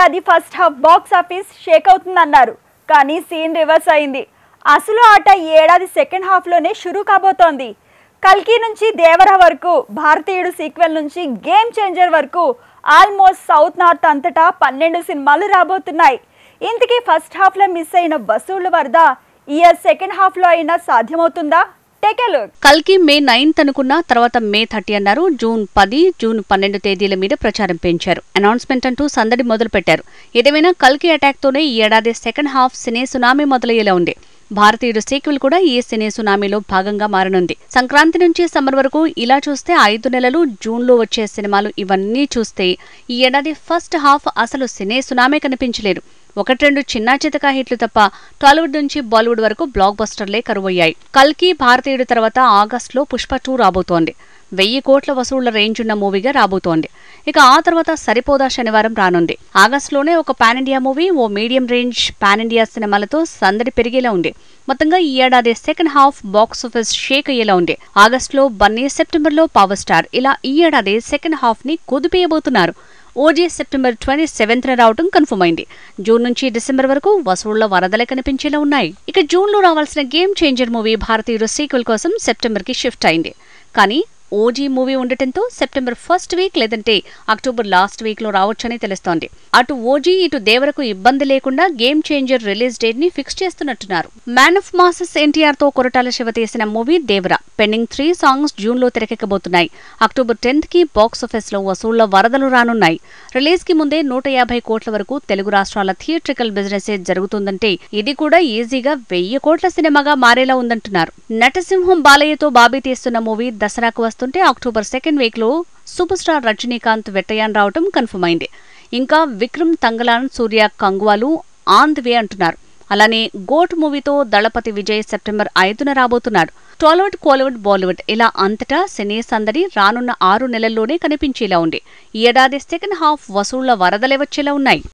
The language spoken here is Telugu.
ఏడాది first half box office shake అవుతుందన్నారు కానీ సీన్ రివర్స్ అయింది అసలు ఆట ఈ ఏడాది సెకండ్ హాఫ్లోనే షురూ కాబోతోంది కల్కి నుంచి దేవర వరకు భారతీయుడు సీక్వెల్ నుంచి గేమ్ చేంజర్ వరకు ఆల్మోస్ట్ సౌత్ నార్త్ అంతటా పన్నెండు సినిమాలు రాబోతున్నాయి ఇంతకీ ఫస్ట్ హాఫ్లో మిస్ అయిన వసూళ్ల వరద ఇయర్ సెకండ్ హాఫ్లో అయినా సాధ్యమవుతుందా టేక్ ఎ లుక్ కల్కి మే నైన్త్ అనుకున్న తర్వాత మే థర్టీ అన్నారు జూన్ పది జూన్ పన్నెండు తేదీల మీద ప్రచారం పెంచారు అనౌన్స్మెంట్ అంటూ సందడి మొదలు పెట్టారు ఏదేమైనా కల్కి అటాక్ తోనే ఈ ఏడాది సెకండ్ హాఫ్ సినే సునామీ మొదలయ్యేలా ఉంది భారతీయుడు సీక్వెల్ కూడా ఈ సినే సునామీలో భాగంగా మారనుంది సంక్రాంతి నుంచి సమ్మర్ వరకు ఇలా చూస్తే ఐదు నెలలు జూన్లో వచ్చే సినిమాలు ఇవన్నీ చూస్తే ఈ ఏడాది ఫస్ట్ హాఫ్ అసలు సినే సునామీ కనిపించలేదు ఒకటి రెండు చిన్నా చితకా హిట్లు తప్ప టాలీవుడ్ నుంచి బాలీవుడ్ వరకు బ్లాక్ బస్టర్లే కరువయ్యాయి కల్కి భారతీయుడు తర్వాత ఆగస్టులో పుష్ప టూ రాబోతోంది వెయ్యి కోట్ల వసూళ్ల రేంజ్ ఉన్న మూవీగా రాబోతోంది ఇక ఆ తర్వాత సరిపోదా శనివారం రానుంది ఆగస్టులోనే ఒక పాన్ ఇండియా మూవీ ఓ మీడియం రేంజ్ పాన్ ఇండియా సినిమాలతో సందడి పెరిగేలా ఉంది మొత్తంగా ఈ ఏడాది second half box office shake అయ్యేలా ఉంది ఆగస్టులో బన్నీ సెప్టెంబర్లో పవర్ స్టార్ ఇలా ఈ ఏడాది సెకండ్ హాఫ్ ని కుదిపేయబోతున్నారు ఓజీ సెప్టెంబర్ ట్వంటీ సెవెంత్ రావడం కన్ఫర్మ్ అయింది జూన్ నుంచి డిసెంబర్ వరకు వసూళ్ల వరదలే కనిపించేలా ఉన్నాయి ఇక జూన్ లో రావాల్సిన Game Changer movie Bharateeyudu sequel కోసం సెప్టెంబర్ కి షిఫ్ట్ అయింది కానీ ఓజీ మూవీ ఉండటంతో సెప్టెంబర్ ఫస్ట్ వీక్ లేదంటే అక్టోబర్ లాస్ట్ వీక్ లో రావచ్చని తెలుస్తోంది అటు ఓజీ ఇటు దేవరకు ఇబ్బంది లేకుండా గేమ్ చేంజర్ రిలీజ్ డేట్ ని ఫిక్స్ చేస్తున్నట్టున్నారు మ్యాన్ ఆఫ్ మాసెస్ ఎన్టీఆర్ తో కొరటాల శివ తీసిన మూవీ దేవర పెండింగ్ త్రీ సాంగ్స్ జూన్ లో తెరకెక్కబోతున్నాయి అక్టోబర్ టెన్త్ కి బాక్స్ ఆఫీస్ లో వసూళ్ల వరదలు రానున్నాయి రిలీజ్ కి ముందే నూట యాభై కోట్ల వరకు తెలుగు రాష్ట్రాల థియేట్రికల్ బిజినెస్ జరుగుతుందంటే ఇది కూడా ఈజీగా వెయ్యి కోట్ల సినిమాగా మారేలా ఉందంటున్నారు నటసింహం బాలయ్యతో బాబీ తీస్తున్న మూవీ దసరాకు వస్తుంటే అక్టోబర్ సెకండ్ వీక్ లో సూపర్ స్టార్ రజనీకాంత్ వెట్టయాన్ రావటం కన్ఫర్మ్ అయింది ఇంకా విక్రమ్ తంగలాన్ సూర్య కంగువాలు ఆన్ ది వే అంటున్నారు అలానే గోట్ మూవీతో దళపతి విజయ్ సెప్టెంబర్ ఐదున రాబోతున్నాడు టాలీవుడ్ కోలీవుడ్ బాలీవుడ్ ఇలా అంతటా సినీ సందడి రానున్న ఆరు నెలల్లోనే కనిపించేలా ఉంది ఈ ఏడాది సెకండ్ హాఫ్ వసూళ్ల వరదలే వచ్చేలా ఉన్నాయి